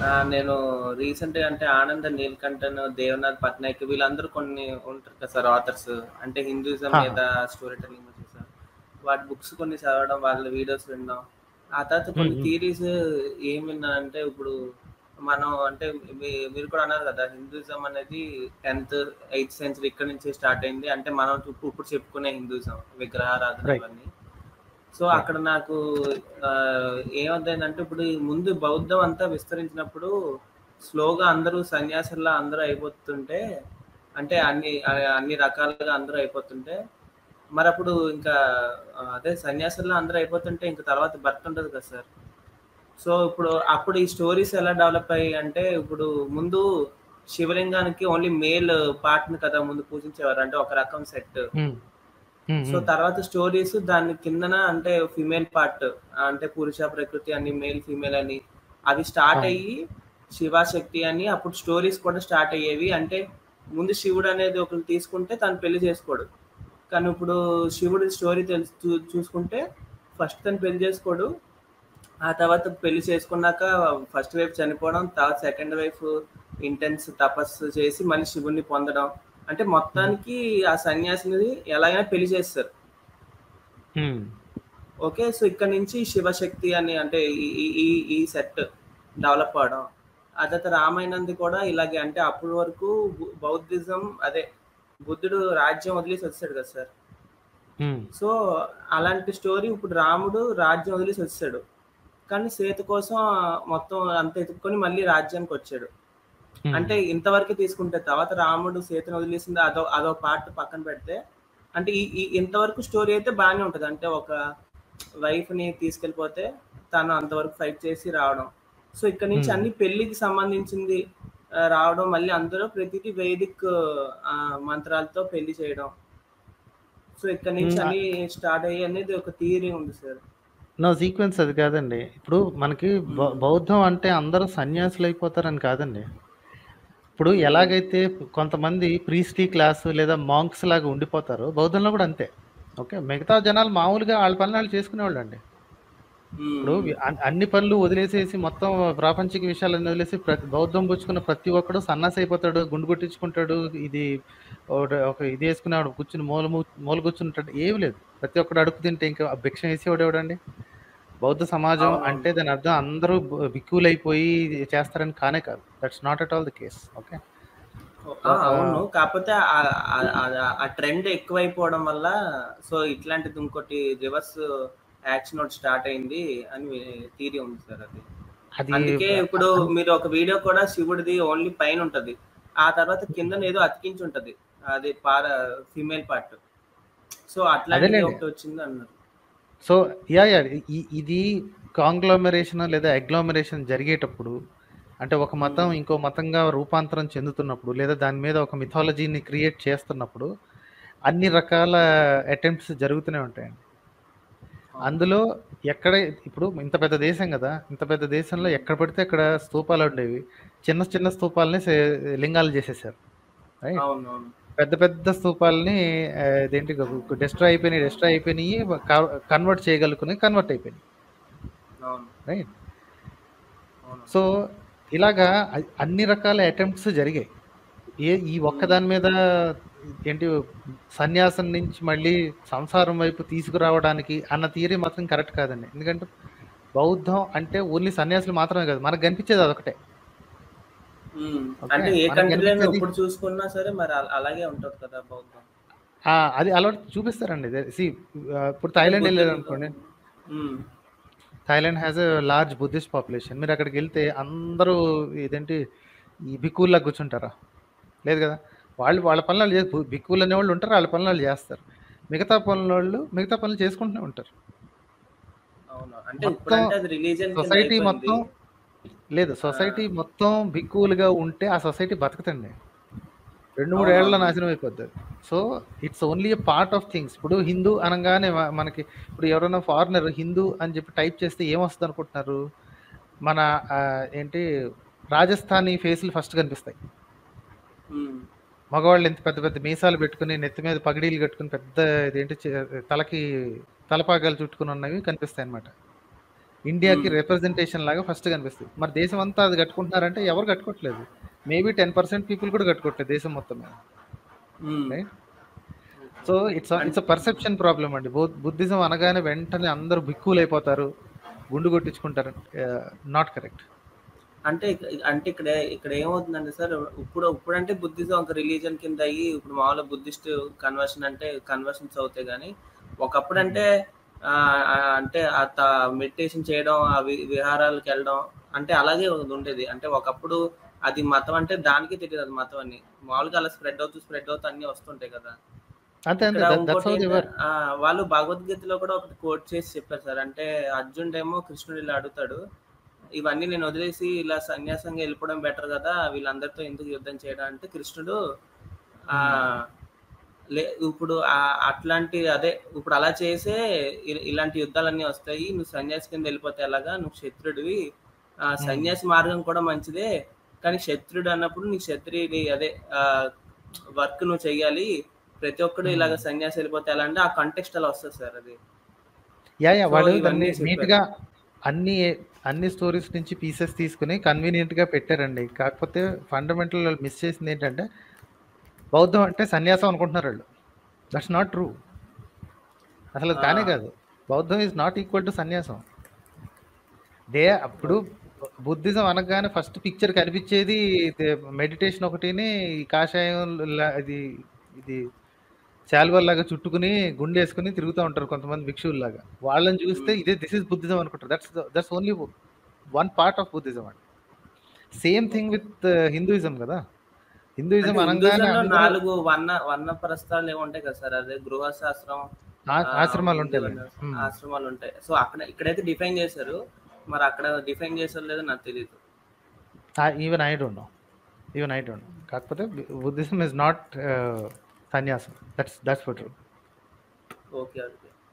ఆ, నేను రీసెంట్ గా అంటే ఆనంద నీలకంఠన్ దేవనాథ్ పట్నాయక్ వీళ్ళందరూ కొన్ని ఉంటారు కదా సార్ ఆథర్స్ అంటే హిందూయిజం హా. మీద స్టోరీ టెల్లింగ్ గురించి సార్ వాటి బుక్స్ కొన్ని చదవడం వాళ్ళ వీడియోస్ వినడం ఆ తర్వాత కొన్ని మ్మ్. థీరీస్ ఏం విన్నా అంటే ఇప్పుడు మనం అంటే మీ- మీరు కూడా అన్నారు కదా హిందూయిజం అనేది టెన్త్ ఎయిత్ సెంచరీ ఇక్కడ నుంచి స్టార్ట్ అయింది అంటే మనం ఇప్పుడు ఇప్పుడు చెప్పుకునే హిందూయిజం విగ్రహారాధన Right. ఇవన్నీ సో అక్కడ నాకు ఆ, ఏమవుతుందంటే ఇప్పుడు ఈ ముందు బౌద్ధం అంతా విస్తరించినప్పుడు స్లోగా అందరూ సన్యాసుల్లా అందరూ అయిపోతుంటే అంటే అన్ని ఆ- అన్ని రకాలుగా అందరూ అయిపోతుంటే మరి అప్పుడు ఇంకా ఆ, అదే సన్యాసుల్లా అందరూ అయిపోతుంటే ఇంకా తర్వాత భర్త ఉంటుంది కదా సార్ సో ఇప్పుడు అప్పుడు ఈ స్టోరీస్ ఎలా డెవలప్ అయ్యాయి అంటే ఇప్పుడు ముందు శివలింగానికి ఓన్లీ మేల్ పార్ట్ ని కదా ముందు పూజించేవారు అంటే ఒక రకం సెట్ ఉమ్, ఉమ్, సో ఉమ్. తర్వాత స్టోరీస్ దాని కిందన అంటే ఫిమేల్ పార్ట్ అంటే పురుష ప్రకృతి అని మేల్ ఫీమేల్ అని అవి స్టార్ట్ అవును. అయ్యి శివశక్తి అని అప్పుడు స్టోరీస్ కూడా స్టార్ట్ అయ్యేవి అంటే ముందు శివుడు అనేది ఒకరు తీసుకుంటే తను పెళ్లి చేసుకోడు కానీ ఇప్పుడు శివుడి స్టోరీ తెలుసు చూ- చూసుకుంటే ఫస్ట్ తను పెళ్లి చేసుకోడు ఆ తర్వాత పెళ్లి చేసుకున్నాక ఫస్ట్ వైఫ్ చనిపోవడం తర్వాత సెకండ్ వైఫ్ ఇంటెన్స్ తపస్సు చేసి మళ్ళీ శివుణ్ణి పొందడం అంటే మొత్తానికి ఆ సన్యాసిని ఎలాగైనా పెళ్లి చేస్తారు ఉమ్, ఓకే సో ఇక్కడ నుంచి శివశక్తి అని అంటే ఈ ఈ- ఈ ఈ సెట్ డెవలప్ అవడం ఆ తర్వాత రామాయణంది కూడా ఇలాగే అంటే అప్పటి వరకు బు- బౌద్ధిజం అదే బుద్ధుడు రాజ్యం వదిలేసి వచ్చాడు కదా సార్ ఉమ్, సో అలాంటి స్టోరీ ఇప్పుడు రాముడు రాజ్యం వదిలేసి వచ్చాడు కానీ సీత కోసం మొత్తం అంత ఎత్తుక్కొని మళ్ళీ రాజ్యానికి వచ్చాడు ఉమ్. అంటే ఇంతవరకు తీసుకుంటే తర్వాత రాముడు సీతను వదిలేసింది అదో అదో పార్ట్ పక్కన పెడితే అంటే ఈ ఈ ఇంతవరకు స్టోరీ అయితే బాగానే ఉంటది అంటే ఒక వైఫ్ ని తీసుకెళ్ళిపోతే తను అంతవరకు ఫైట్ చేసి రావడం సో ఇక్కడ నుంచి Hmm. అన్ని పెళ్లికి సంబంధించింది ఆ, రావడం మళ్ళీ అందులో ప్రతిదీ వేదిక్ ఆ, మంత్రాలతో పెళ్లి చేయడం సో ఇక్కడ నుంచి Hmm. అన్ని స్టార్ట్ అయ్యి అనేది ఒక థియరీ ఉంది సార్ నా సీక్వెన్స్ అది కాదండి ఇప్పుడు మనకి బౌ- బౌద్ధం అంటే అందరూ సన్యాసులు అయిపోతారని కాదండి ఇప్పుడు ఎలాగైతే కొంతమంది ప్రీస్టీ క్లాస్ లేదా మాంక్స్ లాగా ఉండిపోతారో బౌద్ధంలో కూడా అంతే ఓకే మిగతా జనాలు మామూలుగా వాళ్ళ పనులు వాళ్ళు చేసుకునేవాళ్ళు అండి ఇప్పుడు అన్- అన్ని పనులు వదిలేసేసి మొత్తం ప్రాపంచిక విషయాలన్నీ వదిలేసి ప్రతి బౌద్ధం పుచ్చుకున్న ప్రతి ఒక్కడు సన్నాసి అయిపోతాడు గుండు కొట్టించుకుంటాడు ఇది ఒకటి- ఒక ఇది వేసుకునేవాడు కూర్చుని మూల మూ- మూల కూర్చుంటాడు ఏమి లేదు ప్రతి ఒక్కడు అడుగు తింటే ఇంకా ఆ భిక్ష వేసేవాడు ఎవడండి బౌద్ధ సమాజం అవునవును. అంటే దాని అర్థం అందరూ బ- భిక్కులైపోయి చేస్తారని కానే కాదు that's not at all the case okay ఆ, అవును కాకపోతే ఆ- ఆ- ఆ- ఆ ట్రెండ్ ఎక్కువైపోవడం వల్ల సో ఇట్లాంటిది ఇంకోటి రివర్స్ యాక్షన్ ఒకటి స్టార్ట్ అయింది అని థీరీ ఉంది సార్ అది అది అందుకే ఇప్పుడు మీరు ఒక వీడియో కూడా శివుడిది ఓన్లీ పైన ఉంటది ఆ తర్వాత కింద ఏదో అతికించి ఉంటది అది పార ఫీమేల్ పార్ట్ సో అట్లాంటిది అదేలేండి. ఒకటి వచ్చింది అన్నారు సో యా యా ఇ- ఇది కాంగ్లోమరేషన్ లేదా అగ్లోమరేషన్ జరిగేటప్పుడు అంటే ఒక మతం ఇంకో మతంగా రూపాంతరం చెందుతున్నప్పుడు లేదా దాని మీద ఒక మిథాలజీని క్రియేట్ చేస్తున్నప్పుడు అన్ని రకాల అటెంప్ట్స్ జరుగుతూనే ఉంటాయండి అందులో ఎక్కడ ఇప్పుడు ఇంత పెద్ద దేశం కదా ఇంత పెద్ద దేశంలో ఎక్కడ పడితే అక్కడ స్తూపాలు ఉండేవి చిన్న చిన్న స్తూపాలని సే- లింగాలు చేసేసారు రైట్ అవును అవును పెద్ద పెద్ద స్తూపాలని ఆ, ఇదేంటి డిస్ట్రాయ్ అయిపోయినాయి డిస్ట్రాయ్ అయిపోయినాయి కన్వర్ట్ చేయగలుగుకుని కన్వర్ట్ అయిపోయినాయి అవును రైట్ అవును సో ఇలాగా అ- అన్ని రకాల అటెంప్ట్స్ జరిగాయి ఏ ఈ ఒక్క దాని మీద ఏంటి సన్యాసం నుంచి మళ్ళీ సంసారం వైపు తీసుకురావడానికి అన్న థియరీ మాత్రం కరెక్ట్ కాదండి ఎందుకంటే బౌద్ధం అంటే ఓన్లీ సన్యాసులు మాత్రమే కాదు మనకు కనిపించేది అదొకటి ఉమ్. Okay. అంటే ఏ మనకి కంట్రీలో అనిపించేది- ఇప్పుడు చూసుకున్నా సరే మరి అల- అలాగే ఉంటది కదా బౌద్ధం ఆ, అది అలవాటు చూపిస్తారండి సి ఇప్పుడు థాయిలాండ్ వెళ్ళారు అనుకోండి um. Thailand has a large Buddhist population మీరు అక్కడికి వెళ్తే అందరూ ఇదేంటి ఈ బిక్కుల్లా కూర్చుంటారా లేదు కదా వాళ్ళు వాళ్ళ పనులు వాళ్ళు చేసి బిక్కులు అనేవాళ్ళు ఉంటారు వాళ్ళ పనులు వాళ్ళు చేస్తారు మిగతా పనుల వాళ్ళు మిగతా పనులు చేసుకుంటూనే ఉంటారు అవును అంటే మొత్తం ఇప్పుడు అంటే అది రిలీజియన్ సొసైటీ మొత్తం లేదు సొసైటీ మొత్తం బిక్కులుగా ఉంటే ఆ సొసైటీ బతుకుతండి రెండు మూడు అవును. ఏళ్ల నాశనం అయిపోద్ది so it's only a part of things ఇప్పుడు హిందూ అనగానే మ- మనకి ఇప్పుడు ఎవరైనా ఫారినర్ హిందూ అని చెప్పి టైప్ చేస్తే ఏమొస్తుంది అనుకుంటున్నారు మన ఆ, ఏంటి రాజస్థానీ ఫేస్లు ఫస్ట్ కనిపిస్తాయి మగవాళ్ళు ఎంత పెద్ద పెద్ద మీసాలు పెట్టుకుని నెత్తి మీద పగడీలు కట్టుకుని పెద్ద ఇదేంటి చే- తలకి తలపాగాలు చుట్టుకుని ఉన్నవి కనిపిస్తాయి అనమాట ఇండియాకి మ్మ్. రిప్రజెంటేషన్ లాగా ఫస్ట్ కనిపిస్తుంది మరి దేశం అంతా అది కట్టుకుంటున్నారంటే ఎవరు కట్టుకోవట్లేదు మేబీ టెన్ పర్సెంట్ పీపుల్ కూడా కట్టుకోవట్లేదు దేశం మొత్తం మీద hmm. Right so it's it's uh perception problem అండి బౌద్ధ బుద్ధిజం అనగానే వెంటనే అందరూ బిక్కులు అయిపోతారు గుండు కొట్టించుకుంటారు నాట్ కరెక్ట్ అంటే ఇక- అంటే ఇక్కడ ఇక్కడ ఏమవుతుందంటే సార్ ఇప్పుడు ఇప్పుడు అంటే బుద్ధిజం ఒక రిలీజన్ కింద అయ్యి ఇప్పుడు మామూలుగా బుద్ధిస్ట్ కన్వర్షన్ అంటే కన్వర్షన్స్ అవుతాయి కానీ ఒకప్పుడు అంటే ఆ, ఆ, అంటే ఆ మెడిటేషన్ చేయడం ఆ వి- విహారాలకు వెళ్ళడం అంటే అలాగే ఒకటి ఉండేది అంటే ఒకప్పుడు అది మతం అంటే దానికి తెలియదు అది మతం అని మామూలుగా అలా స్ప్రెడ్ అవుతూ స్ప్రెడ్ అవుతూ అన్ని వస్తుంటాయి కదా అంతే అంతే ఇక్కడ దట్స్ ఇంకోటి హౌ దే వర్ ఏంట- ఆ, వాళ్ళు భగవద్గీతలో కూడా ఒకటి కోట్ చేసి చెప్పారు సార్ అంటే అర్జునుడు ఏమో కృష్ణుడు ఇలా అడుగుతాడు ఇవన్నీ నేను వదిలేసి ఇలా సన్యాసంగా వెళ్ళిపోవడం బెటర్ కదా వీళ్ళందరితో ఎందుకు యుద్ధం చేయడం అంటే కృష్ణుడు ఆ లే ఇప్పుడు ఆ- అట్లాంటి అదే ఇప్పుడు అలా చేసే ఇ- ఇలాంటి యుద్ధాలన్నీ వస్తాయి నువ్వు సన్యాసి కింద వెళ్ళిపోతే ఎలాగా నువ్వు క్షత్రుడివి ఆ సన్యాసి మార్గం కూడా మంచిదే కానీ క్షత్రుడు అన్నప్పుడు నీ క్షత్రియుడి అదే వర్క్ నువ్వు చెయ్యాలి ప్రతి ఒక్కడు ఇలాగ సన్యాసి వెళ్ళిపోతే ఎలా అంటే ఆ కంటెక్స్ట్ అలా వస్తుంది సార్ అది యా యా సో వాళ్ళు ఇవన్నీ దాన్ని నీట్ గా అన్ని అన్ని స్టోరీస్ నుంచి పీసెస్ తీసుకుని కన్వీనియంట్ గా పెట్టారండి కాకపోతే ఫండమెంటల్ వాళ్ళు మిస్ చేసింది ఏంటంటే బౌద్ధం అంటే సన్యాసం అనుకుంటున్నారు వాళ్ళు దట్స్ నాట్ ట్రూ అసలు అది కానే ఆ. కాదు బౌద్ధం ఈజ్ నాట్ ఈక్వల్ టు సన్యాసం దే అప్పుడు బుద్ధిజం అనగానే ఫస్ట్ పిక్చర్ కనిపించేది మెడిటేషన్ ఒకటిని ఈ కాషాయం లా- ఇది ఇది శాల్వర్ చుట్టుకుని గుండేసుకుని తిరుగుతూ ఉంటారు కొంతమంది భిక్షువుల్లాగా వాళ్ళని చూస్తే Hmm. ఇదే దిస్ ఇస్ బుద్ధిజం అనుకుంటారు that's that's only one part of Buddhism అండి సేమ్ థింగ్ విత్ హిందూయిజం కదా హిందూయిజం అంటే అనగానే హిందూజంలో అందులో నాలుగు వర్ణ వర్ణ ప్రస్థాలు ఏమి ఉంటాయి కదా సార్ అదే గృహశాస్త్రం ఆ- ఆ, ఆశ్రమాలు ఉంది ఉంటాయి కదా, ఆశ్రమాలు ఉంటాయి సో అక్కడ ఇక్కడైతే డిఫైన్ చేశారు మరి అక్కడ డిఫైన్ చేశారు లేదో నాకు తెలియదు even I don't know even I don't know కాకపోతే బుద్ధిజం ఇస్ నాట్ సన్యాసం that's that's for true okay okay